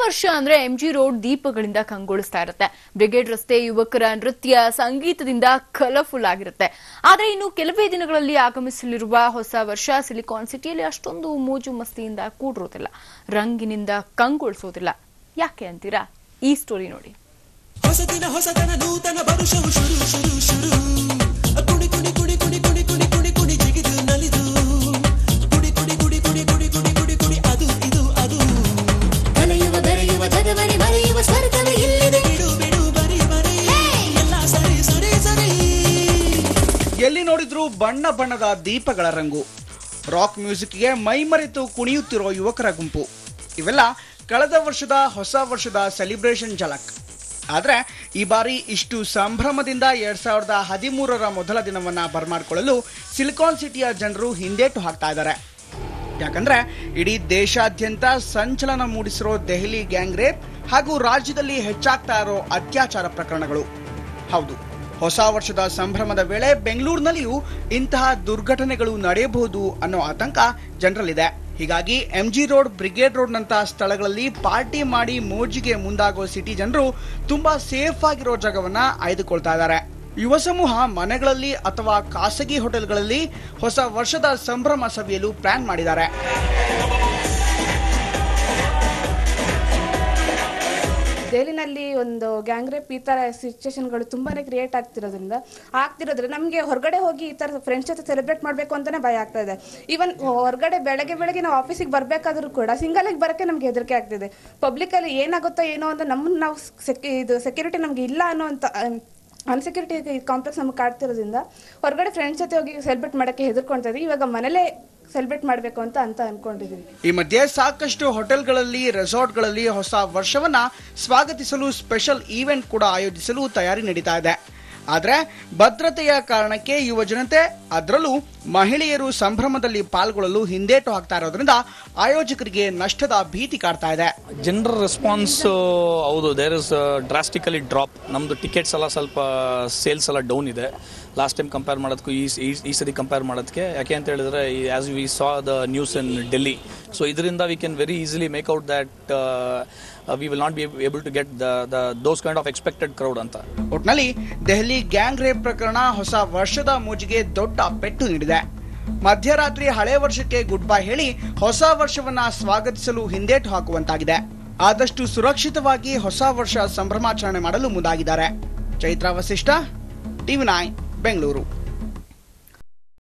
ವರ್ಷ ಅಂದ್ರೆ MG road ದೀಪಗಳಿಂದ ಕಂಗೊಳಿಸ್ತಾ ಇರುತ್ತೆ ಬ್ರಿಗೇಡ್ ರಸ್ತೆ ಯುವಕರ ನೃತ್ಯ ಸಂಗೀತದಿಂದ ಕಲರ್ಫುಲ್ ಆಗಿರುತ್ತೆ ಆದ್ರೆ ಇನ್ನು ಕೆಲವೇ ದಿನಗಳಲ್ಲಿ ಆಗಮಿಸಲಿರುವ ಹೊಸ ವರ್ಷ ಸಿಲಿಕಾನ್ ಸಿಟಿಯಲ್ಲಿ ಅಷ್ಟೊಂದು ಮೋಜು ಮಸ್ತಿಯಿಂದ ಕೂಡಿರೋದಿಲ್ಲ ರಂಗಿನಿಂದ ಕಂಗೊಳಿಸೋದಿಲ್ಲ ಯಾಕೆ ಅಂತೀರಾ ಈ ಸ್ಟೋರಿ ನೋಡಿ ಹೊಸದಿನ ಹೊಸದನ ನೂತನ ಬರುಷವು ಶುರು ಶುರು ಶುರು ಕುಣಿ ಕುಣಿ ಕುಣಿ ಕುಣಿ ಕುಣಿ ಕುಣಿ ಕುಣಿ ಕುಣಿ ಜಿಗಿದು ನಲಿದು ಕುಡಿ ಕುಡಿ ಕುಡಿ ಕುಡಿ ಕುಡಿ ಕುಡಿ ಕುಡಿ ಕುಡಿ ಅದು ಇದು ಅದು ಕಲೆಯುವ ಬೆರೆಯುವ ಜಗವರಿ ಮರೆಯುವ ಸ್ವರ್ಗವೇ ಇಲ್ಲಿದೆ ಬಿಡು ಬಿಡು ಬರಿ ಬರಿ ಎಲ್ಲ ಸರಿ ಸರಿ ಸರಿ ಎಲ್ಲಿ ನೋಡಿದ್ರೂ ಬಣ್ಣ ಬಣ್ಣದ ದೀಪಗಳ ರಂಗು ರಾಕ್ ಮ್ಯೂಸಿಕ್ಗೆ ಮೈಮರೆತು ಕುಣಿಯುತ್ತಿರೋ ಯುವಕರ ಗುಂಪು ಇವೆಲ್ಲ ಕಳೆದ ವರ್ಷದ ಹೊಸ ವರ್ಷದ ಸೆಲಿಬ್ರೇಷನ್ ಝಲಕ್ ಆದರೆ ಈ ಬಾರಿ ಇಷ್ಟು ಸಂಭ್ರಮದಿಂದ ಎರಡ್ ಸಾವಿರದ ಹದಿಮೂರರ ಮೊದಲ ದಿನವನ್ನ ಬರ್ಮಾಡ್ಕೊಳ್ಳಲು ಸಿಲಿಕಾನ್ ಸಿಟಿಯ ಜನರು ಹಿಂದೇಟು ಹಾಕ್ತಾ ಇದ್ದಾರೆ ಯಾಕಂದ್ರೆ ಇಡೀ ದೇಶಾದ್ಯಂತ ಸಂಚಲನ ಮೂಡಿಸಿರೋ ದೆಹಲಿ ಗ್ಯಾಂಗ್ ರೇಪ್ ಹಾಗೂ ರಾಜ್ಯದಲ್ಲಿ ಹೆಚ್ಚಾಗ್ತಾ ಇರೋ ಅತ್ಯಾಚಾರ ಪ್ರಕರಣಗಳು ಹೌದು ಹೊಸ ವರ್ಷದ ಸಂಭ್ರಮದ ವೇಳೆ ಬೆಂಗಳೂರಿನಲ್ಲಿಯೂ ಇಂತಹ ದುರ್ಘಟನೆಗಳು ನಡೆಯಬಹುದು ಅನ್ನೋ ಆತಂಕ ಜನರಲ್ಲಿದೆ ಹೀಗಾಗಿ ಎಂಜಿ ರೋಡ್ ಬ್ರಿಗೇಡ್ ರೋಡ್ ನಂತಹ ಸ್ಥಳಗಳಲ್ಲಿ ಪಾರ್ಟಿ ಮಾಡಿ ಮೋಜಿಗೆ ಮುಂದಾಗೋ ಸಿಟಿ ಜನರು ತುಂಬಾ ಸೇಫ್ ಆಗಿರೋ ಜಾಗವನ್ನ ಆಯ್ದುಕೊಳ್ತಾ ಇದ್ದಾರೆ ಯುವ ಸಮೂಹ ಮನೆಗಳಲ್ಲಿ ಅಥವಾ ಖಾಸಗಿ ಹೋಟೆಲ್ಗಳಲ್ಲಿ ಹೊಸ ವರ್ಷದ ಸಂಭ್ರಮ ಸವಿಯಲು ಪ್ಲಾನ್ ಮಾಡಿದ್ದಾರೆ ದೆಹಲಿನಲ್ಲಿ ಒಂದು ಗ್ಯಾಂಗ್ ರೇಪ್ ಈ ಥರ ಸಿಚುವೇಶನ್ಗಳು ತುಂಬಾನೇ ಕ್ರಿಯೇಟ್ ಆಗ್ತಿರೋದ್ರಿಂದ ಆಗ್ತಿರೋದ್ರಿಂದ ನಮಗೆ ಹೊರಗಡೆ ಹೋಗಿ ಈ ಥರ ಫ್ರೆಂಡ್ಸ್ ಜೊತೆ ಸೆಲೆಬ್ರೇಟ್ ಮಾಡಬೇಕು ಅಂತಾನೆ ಭಯ ಆಗ್ತಾ ಇದೆ ಈವನ್ ಹೊರಗಡೆ ಬೆಳಗ್ಗೆ ಬೆಳಗ್ಗೆ ನಾವು ಆಫೀಸಿಗೆ ಬರಬೇಕಾದ್ರೂ ಕೂಡ ಸಿಂಗಲ್ ಆಗಿ ಬರೋಕ್ಕೆ ನಮಗೆ ಹೆದರಿಕೆ ಆಗ್ತಿದೆ ಪಬ್ಲಿಕಲ್ಲಿ ಏನಾಗುತ್ತೋ ಏನೋ ಅಂತ ನಮ್ಮನ್ನ ನಾವು ಸೆಕ್ಯು ಇದು ಸೆಕ್ಯೂರಿಟಿ ನಮಗೆ ಇಲ್ಲ ಅನ್ನೋ ಅಂತ ಅನ್ಸೆಕ್ಯೂರಿಟಿ ಕಾಂಪ್ಲೆಕ್ಸ್ ನಮಗೆ ಕಾಡ್ತಿರೋದ್ರಿಂದ ಹೊರಗಡೆ ಫ್ರೆಂಡ್ಸ್ ಜೊತೆ ಹೋಗಿ ಸೆಲೆಬ್ರೇಟ್ ಮಾಡೋಕ್ಕೆ ಹೆದರ್ಕೊಳ್ತಾ ಇದ್ದೀವಿ ಇವಾಗ ಮನೇಲೇ ಸೆಲೆಬ್ರೇಟ್ ಮಾಡಬೇಕು ಅಂತ ಅಂತ ಅನ್ಕೊಂಡಿದ್ದೀವಿ ಈ ಮಧ್ಯೆ ಸಾಕಷ್ಟು ಹೋಟೆಲ್ಗಳಲ್ಲಿ ರೆಸಾರ್ಟ್ಗಳಲ್ಲಿ ಹೊಸ ವರ್ಷವನ್ನ ಸ್ವಾಗತಿಸಲು ಸ್ಪೆಷಲ್ ಈವೆಂಟ್ ಕೂಡ ಆಯೋಜಿಸಲು ತಯಾರಿ ನಡೀತಾ ಇದೆ ಆದ್ರೆ ಭದ್ರತೆಯ ಕಾರಣಕ್ಕೆ ಯುವ ಜನತೆ ಅದರಲ್ಲೂ ಮಹಿಳೆಯರು ಸಂಭ್ರಮದಲ್ಲಿ ಪಾಲ್ಗೊಳ್ಳಲು ಹಿಂದೇಟು ಹಾಕ್ತಾ ಇರೋದ್ರಿಂದ ಆಯೋಜಕರಿಗೆ ನಷ್ಟದ ಭೀತಿ ಕಾಡ್ತಾ ಇದೆ ಜನರ ರೆಸ್ಪಾನ್ಸ್ ಹೌದು ದೇರ್ ಇಸ್ ಡ್ರಾಸ್ಟಿಕಲಿ ಡ್ರಾಪ್ ನಮ್ಮದು ಟಿಕೆಟ್ಸ್ ಎಲ್ಲ ಸ್ವಲ್ಪ ಸೇಲ್ಸ್ ಎಲ್ಲ ಡೌನ್ ಇದೆ ಲಾಸ್ಟ್ ಟೈಮ್ ಕಂಪೇರ್ ಮಾಡೋದಕ್ಕೂ ಈ ಈ- ಈ ಸತಿ ಕಂಪೇರ್ ಮಾಡೋದಕ್ಕೆ ಯಾಕೆ ಅಂತ ಹೇಳಿದ್ರೆ as we saw the news in Delhi so ಇದರಿಂದ we can very easily make out that we will not be able to get the the those kind of expected crowd ಅಂತ ಒಟ್ನಲ್ಲಿ ದೆಹಲಿ ಗ್ಯಾಂಗ್ ರೇಪ್ ಪ್ರಕರಣ ಹೊಸ ವರ್ಷದ ಮೂಜಿಗೆ ದೊಡ್ಡ ಪೆಟ್ಟು ನೀಡಿದೆ ಮಧ್ಯರಾತ್ರಿ ಹಳೆ ವರ್ಷಕ್ಕೆ ಗುಡ್ ಬೈ ಹೇಳಿ ಹೊಸ ವರ್ಷವನ್ನ ಸ್ವಾಗತಿಸಲು ಹಿಂದೇಟು ಹಾಕುವಂತಾಗಿದೆ ಆದಷ್ಟು ಸುರಕ್ಷಿತವಾಗಿ ಹೊಸ ವರ್ಷ ಸಂಭ್ರಮಾಚರಣೆ ಮಾಡಲು ಮುಂದಾಗಿದ್ದಾರೆ ಚೈತ್ರಾ ವಸಿಷ್ಠ ಟಿವಿ ನೈನ್ ಬೆಂಗಳೂರು